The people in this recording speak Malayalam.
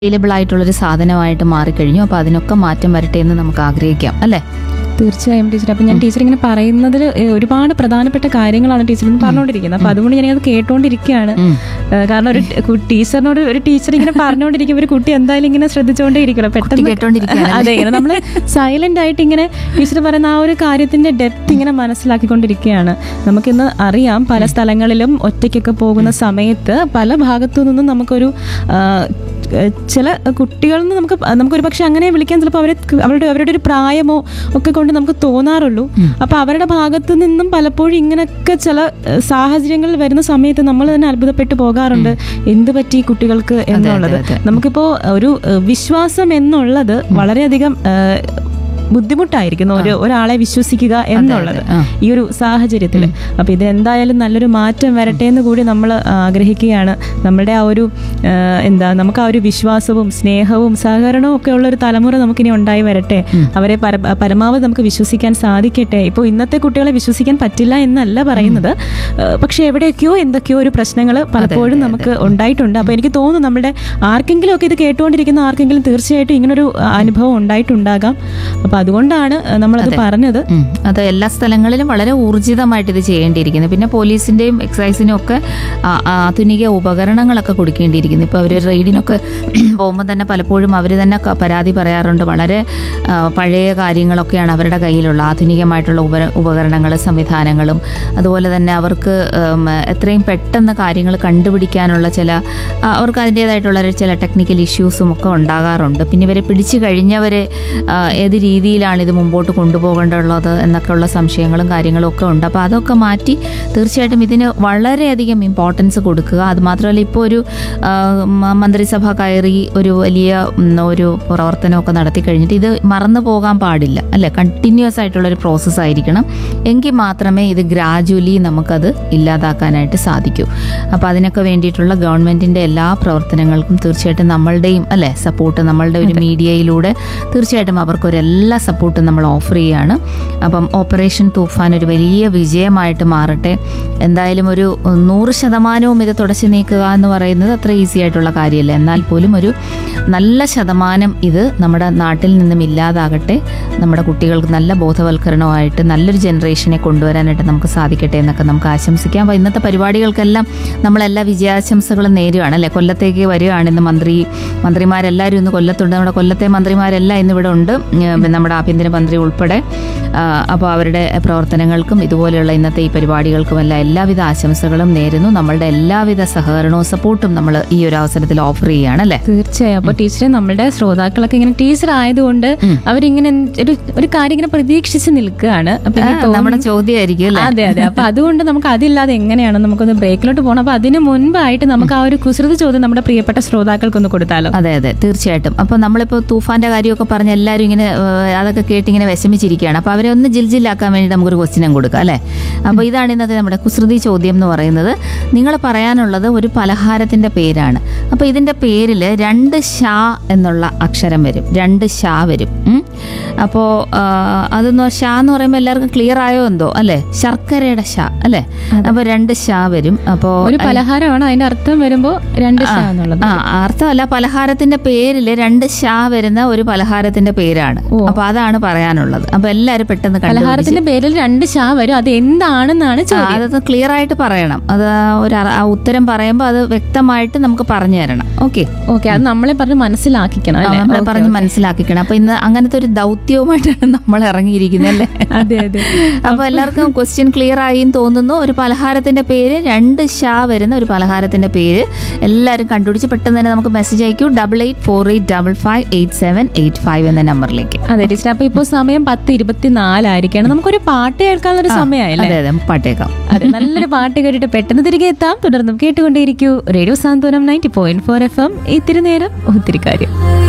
അവൈലബിൾ ആയിട്ടുള്ളൊരു സാധനമായിട്ട് മാറിക്കഴിഞ്ഞു അപ്പോൾ അതിനൊക്കെ മാറ്റം വരട്ടെ എന്ന് നമുക്ക് ആഗ്രഹിക്കാം അല്ലേ തീർച്ചയായും ടീച്ചർ അപ്പം ഞാൻ ടീച്ചർ ഇങ്ങനെ പറയുന്നതിൽ ഒരുപാട് പ്രധാനപ്പെട്ട കാര്യങ്ങളാണ് ടീച്ചർ ഇന്ന് പറഞ്ഞുകൊണ്ടിരിക്കുന്നത് അപ്പം അതുകൊണ്ട് ഞാൻ അത് കേട്ടോണ്ടിരിക്കുകയാണ് ഉം. ഏഹ് കാരണം ഒരു കു- ടീച്ചറിനോട് ഒരു ടീച്ചർ ഇങ്ങനെ പറഞ്ഞുകൊണ്ടിരിക്കും ഒരു കുട്ടി എന്തായാലും ഇങ്ങനെ ശ്രദ്ധിച്ചുകൊണ്ടേ ഇരിക്കണം പെട്ടെന്ന് കേട്ടോണ്ടിരിക്കുകയാണല്ലേ? അതെ ഇങ്ങനെ നമ്മൾ സൈലന്റ് ആയിട്ട് ഇങ്ങനെ ടീച്ചർ പറയുന്ന ആ ഒരു കാര്യത്തിന്റെ ഡെപ്ത് ഇങ്ങനെ മനസ്സിലാക്കിക്കൊണ്ടിരിക്കുകയാണ് നമുക്കിന്ന് അറിയാം പല സ്ഥലങ്ങളിലും ഒറ്റയ്ക്കൊക്കെ പോകുന്ന സമയത്ത് പല ഭാഗത്തു നിന്നും നമുക്കൊരു ആ, ഏഹ് ചില കുട്ടികളിൽ നിന്ന് നമുക്ക് നമുക്കൊരു പക്ഷെ അങ്ങനെ വിളിക്കാൻ ചിലപ്പോൾ അവരെ അവരുടെ അവരുടെ ഒരു പ്രായമോ ഒക്കെ കൊണ്ട് നമുക്ക് തോന്നാറുള്ളൂ അപ്പൊ അവരുടെ ഭാഗത്തു നിന്നും പലപ്പോഴും ഇങ്ങനെയൊക്കെ ചില ഏഹ് സാഹചര്യങ്ങളിൽ വരുന്ന സമയത്ത് നമ്മൾ തന്നെ അത്ഭുതപ്പെട്ടു പോകാറുണ്ട് എന്ത് പറ്റി ഈ കുട്ടികൾക്ക് എന്നുള്ളത് അതെ. നമുക്കിപ്പോ ഒരു ഏഹ് വിശ്വാസം എന്നുള്ളത് വളരെയധികം ഏഹ് ബുദ്ധിമുട്ടായിരിക്കുന്നു ഒരു ഒരാളെ വിശ്വസിക്കുക എന്നുള്ളത് ആ. ഈ ഒരു സാഹചര്യത്തിൽ അപ്പൊ ഇത് എന്തായാലും നല്ലൊരു മാറ്റം വരട്ടെ എന്ന് കൂടി നമ്മൾ ആഗ്രഹിക്കുകയാണ് നമ്മുടെ ആ ഒരു ആ, എന്താ നമുക്ക് ആ ഒരു വിശ്വാസവും സ്നേഹവും സഹകരണവും ഒക്കെ ഉള്ള ഒരു തലമുറ നമുക്കിനി ഉണ്ടായി വരട്ടെ അവരെ പര- പരമാവധി നമുക്ക് വിശ്വസിക്കാൻ സാധിക്കട്ടെ ഇപ്പോൾ ഇന്നത്തെ കുട്ടികളെ വിശ്വസിക്കാൻ പറ്റില്ല എന്നല്ല പറയുന്നത് ആ, പക്ഷെ എവിടെയൊക്കെയോ എന്തൊക്കെയോ ഒരു പ്രശ്നങ്ങൾ പലപ്പോഴും നമുക്ക് ഉണ്ടായിട്ടുണ്ട് അപ്പോൾ എനിക്ക് തോന്നുന്നു നമ്മുടെ ആർക്കെങ്കിലും ഒക്കെ ഇത് കേട്ടുകൊണ്ടിരിക്കുന്ന ആർക്കെങ്കിലും തീർച്ചയായിട്ടും ഇങ്ങനൊരു ആ, അനുഭവം ഉണ്ടായിട്ടുണ്ടാകാം അപ്പോൾ അതുകൊണ്ടാണ് നമ്മളത് പറഞ്ഞത് ഉം. അത് എല്ലാ സ്ഥലങ്ങളിലും വളരെ ഊർജിതമായിട്ട് ഇത് ചെയ്യേണ്ടിയിരിക്കുന്നു പിന്നെ പോലീസിന്റെയും എക്സൈസിനും ഒക്കെ ആ- ആധുനിക ഉപകരണങ്ങളൊക്കെ കൊടുക്കേണ്ടിയിരിക്കുന്നു ഇപ്പോൾ അവർ റെയ്ഡിനൊക്കെ പോകുമ്പോൾ തന്നെ പലപ്പോഴും അവർ തന്നെ ക- പരാതി പറയാറുണ്ട് വളരെ ആ, പഴയ കാര്യങ്ങളൊക്കെയാണ് അവരുടെ കയ്യിലുള്ള ആധുനികമായിട്ടുള്ള ഉപ ഉപകരണങ്ങൾ സംവിധാനങ്ങളും അതുപോലെ തന്നെ അവർക്ക് ഉം, എത്രയും പെട്ടെന്ന് കാര്യങ്ങൾ കണ്ടുപിടിക്കാനുള്ള ചില ആ, അവർക്ക് അതിൻ്റേതായിട്ടുള്ള ഒരു ചില ടെക്നിക്കൽ ഇഷ്യൂസും ഒക്കെ ഉണ്ടാകാറുണ്ട് പിന്നെ ഇവരെ പിടിച്ചു കഴിഞ്ഞവരെ ആ, ഏത് രീതിയിലാണ് ഇത് മുമ്പോട്ട് കൊണ്ടുപോകേണ്ടുള്ളത് എന്നൊക്കെയുള്ള സംശയങ്ങളും കാര്യങ്ങളും ഒക്കെ ഉണ്ട് അപ്പോൾ അതൊക്കെ മാറ്റി തീർച്ചയായിട്ടും ഇതിന് വളരെയധികം ഇമ്പോർട്ടൻസ് കൊടുക്കുക അതുമാത്രമല്ല ഇപ്പോൾ ഒരു ആ, മ- മന്ത്രിസഭ കയറി ഒരു വലിയ ഉം, ഒരു പ്രവർത്തനമൊക്കെ നടത്തി കഴിഞ്ഞിട്ട് ഇത് മറന്നു പോകാൻ പാടില്ല അല്ലെ കണ്ടിന്യൂസ് ആയിട്ടുള്ള ഒരു പ്രോസസ്സ് ആയിരിക്കണം എങ്കിൽ മാത്രമേ ഇത് ഗ്രാജുവലി നമുക്കത് ഇല്ലാതാക്കാനായിട്ട് സാധിക്കൂ അപ്പോൾ അതിനൊക്കെ വേണ്ടിയിട്ടുള്ള ഗവൺമെന്റിന്റെ എല്ലാ പ്രവർത്തനങ്ങൾക്കും തീർച്ചയായിട്ടും നമ്മളുടെയും അല്ലെ സപ്പോർട്ട് നമ്മളുടെ ഒരു മീഡിയയിലൂടെ തീർച്ചയായിട്ടും അവർക്കൊരു എല്ലാ സപ്പോർട്ടും നമ്മൾ ഓഫർ ചെയ്യുകയാണ് അപ്പം ഓപ്പറേഷൻ തൂഫാൻ ഒരു വലിയ വിജയമായിട്ട് മാറട്ടെ എന്തായാലും ഒരു നൂറ് ശതമാനവും ഇത് തുടച്ചു നീക്കുക എന്ന് പറയുന്നത് അത്ര ഈസി ആയിട്ടുള്ള കാര്യമല്ല എന്നാൽ പോലും ഒരു നല്ല ശതമാനം ഇത് നമ്മുടെ നാട്ടിൽ നിന്നും ഇല്ലാതാകട്ടെ നമ്മുടെ കുട്ടികൾക്ക് നല്ല ബോധവൽക്കരണമായിട്ട് നല്ലൊരു ജനറേഷനെ കൊണ്ടുവരാനായിട്ട് നമുക്ക് സാധിക്കട്ടെ എന്നൊക്കെ നമുക്ക് ആശംസിക്കാം അപ്പോൾ ഇന്നത്തെ പരിപാടികൾക്കെല്ലാം നമ്മളെല്ലാ വിജയാശംസകളും നേരുകയാണ് അല്ലേ കൊല്ലത്തേക്ക് വരികയാണ് ഇന്ന് മന്ത്രി മന്ത്രിമാരെല്ലാവരും ഇന്ന് കൊല്ലത്തുണ്ട് നമ്മുടെ കൊല്ലത്തെ മന്ത്രിമാരെല്ലാം ഇന്ന് ഇവിടെ ഉണ്ട് ഉം, നമ്മുടെ ആഭ്യന്തരമന്ത്രി ഉൾപ്പെടെ അപ്പോൾ അവരുടെ പ്രവർത്തനങ്ങൾക്കും ഇതുപോലെയുള്ള ഇന്നത്തെ ഈ പരിപാടികൾക്കുമെല്ലാം എല്ലാവിധ ആശംസകളും നേരുന്നു നമ്മളുടെ എല്ലാവിധ സഹകരണവും സപ്പോർട്ടും നമ്മൾ ഈ ഒരു അവസരത്തിൽ ഓഫർ ചെയ്യുകയാണ് അല്ലേ തീർച്ചയായും അപ്പൊ ടീച്ചറെ നമ്മുടെ ശ്രോതാക്കളൊക്കെ ഇങ്ങനെ ടീച്ചർ ആയതുകൊണ്ട് അവരിങ്ങനെ എന്ത് ഒരു ഒരു കാര്യം ഇങ്ങനെ പ്രതീക്ഷിച്ച് നിൽക്കുകയാണ് അപ്പൊ ആ, എനിക്ക് തോന്നുന്നു- നമ്മുടെ ചോദ്യമായിരിക്കും അല്ലേ അതെ അതെ അപ്പൊ അതുകൊണ്ട് നമുക്ക് അതില്ലാതെ എങ്ങനെയാണ് നമുക്കൊന്ന് ബ്രേക്കിലോട്ട് പോകണം അപ്പൊ അതിന് മുൻപായിട്ട് നമുക്ക് ആ ഒരു കുസൃതി ചോദ്യം നമ്മുടെ പ്രിയപ്പെട്ട ശ്രോതാക്കൾക്കൊന്ന് കൊടുത്താലോ അതെ അതെ തീർച്ചയായിട്ടും അപ്പോൾ നമ്മളിപ്പോൾ തൂഫാന്റെ കാര്യമൊക്കെ പറഞ്ഞ് എല്ലാവരും ഇങ്ങനെ ഏഹ്, അതൊക്കെ കേട്ട് ഇങ്ങനെ വിഷമിച്ചിരിക്കുകയാണ് അപ്പോൾ അവരെ ഒന്ന് ജിൽ ജില്ലാക്കാൻ വേണ്ടി നമുക്കൊരു ക്വസ്റ്റിനും കൊടുക്കാം അല്ലേ അപ്പോൾ ഇതാണ് ഇന്നത്തെ നമ്മുടെ കുസൃതി ചോദ്യം എന്ന് പറയുന്നത് നിങ്ങൾ പറയാനുള്ളത് ഒരു പലഹാരത്തിന്റെ പേരാണ് അപ്പോൾ ഇതിന്റെ പേരിൽ രണ്ട് ഷാ എന്നുള്ള അക്ഷരം വരും രണ്ട് ഷാ വരും ഉം. അപ്പോൾ അതെന്ന് ഷാ എന്ന് പറയുമ്പോൾ എല്ലാവർക്കും ക്ലിയർ ആയോ എന്തോ അല്ലേ ശർക്കരയുടെ ഷാ അല്ലേ അപ്പോൾ രണ്ട് ഷാ വരും അപ്പോൾ ഒരു പലഹാരമാണ് അതിന്റെ അർത്ഥം വരുമ്പോ രണ്ട് ഷാ എന്നുള്ളത് ആ അർത്ഥമല്ല പലഹാരത്തിന്റെ പേരിൽ രണ്ട് ഷാ വരുന്ന ഒരു പലഹാരത്തിന്റെ പേരാണ് അപ്പൊ അതാണ് പറയാനുള്ളത് അപ്പൊ എല്ലാരും പെട്ടെന്ന് കണ്ടുപിടിച്ച് പലഹാരത്തിന്റെ പേരിൽ രണ്ട് ഷാ വരും അത് എന്താണെന്നാണ് ആ, ചോദ്യം അതൊന്ന് ക്ലിയർ ആയിട്ട് പറയണം അത് ആ ഒരു അറ- ആ ഉത്തരം പറയുമ്പോൾ അത് വ്യക്തമായിട്ട് നമുക്ക് പറഞ്ഞു തരണം ഓക്കെ ഓക്കെ അത് നമ്മളെ പറഞ്ഞ് മനസ്സിലാക്കിക്കണം അല്ലേ നമ്മളെ പറഞ്ഞ് മനസ്സിലാക്കിക്കണം അപ്പൊ ഇന്ന് അങ്ങനത്തെ ഒരു ദൗത്യവുമായിട്ടാണ് നമ്മൾ ഇറങ്ങിയിരിക്കുന്നത് അല്ലേ അതെ അതെ അപ്പൊ എല്ലാവർക്കും ക്വസ്റ്റ്യൻ ക്ലിയർ ആയി എന്ന് തോന്നുന്നു ഒരു പലഹാരത്തിന്റെ പേര് രണ്ട് ഷാ വരുന്ന ഒരു പലഹാരത്തിന്റെ പേര് എല്ലാവരും കണ്ടുപിടിച്ച് പെട്ടെന്ന് തന്നെ നമുക്ക് മെസ്സേജ് അയക്കൂ double eight four eight double five eight seven eight five എന്ന നമ്പറിലേക്ക് അതെ ടീച്ചർ അപ്പൊ ഇപ്പൊ സമയം പത്ത് ഇരുപത്തിനാലായിരിക്കാണ് നമുക്കൊരു പാട്ട് കേൾക്കാനുള്ള ഒരു സമയമായില്ലേ അതെ അതെ പാട്ടേക്കാം അതെ നല്ലൊരു പാട്ട് കേട്ടിട്ട് പെട്ടെന്ന് തിരികെ എത്താം തുടർന്നും കേട്ടുകൊണ്ടേയിരിക്കൂ radio Santhwanam ninety point four F M ഇത്തിരി നേരം ഒത്തിരി കാര്യം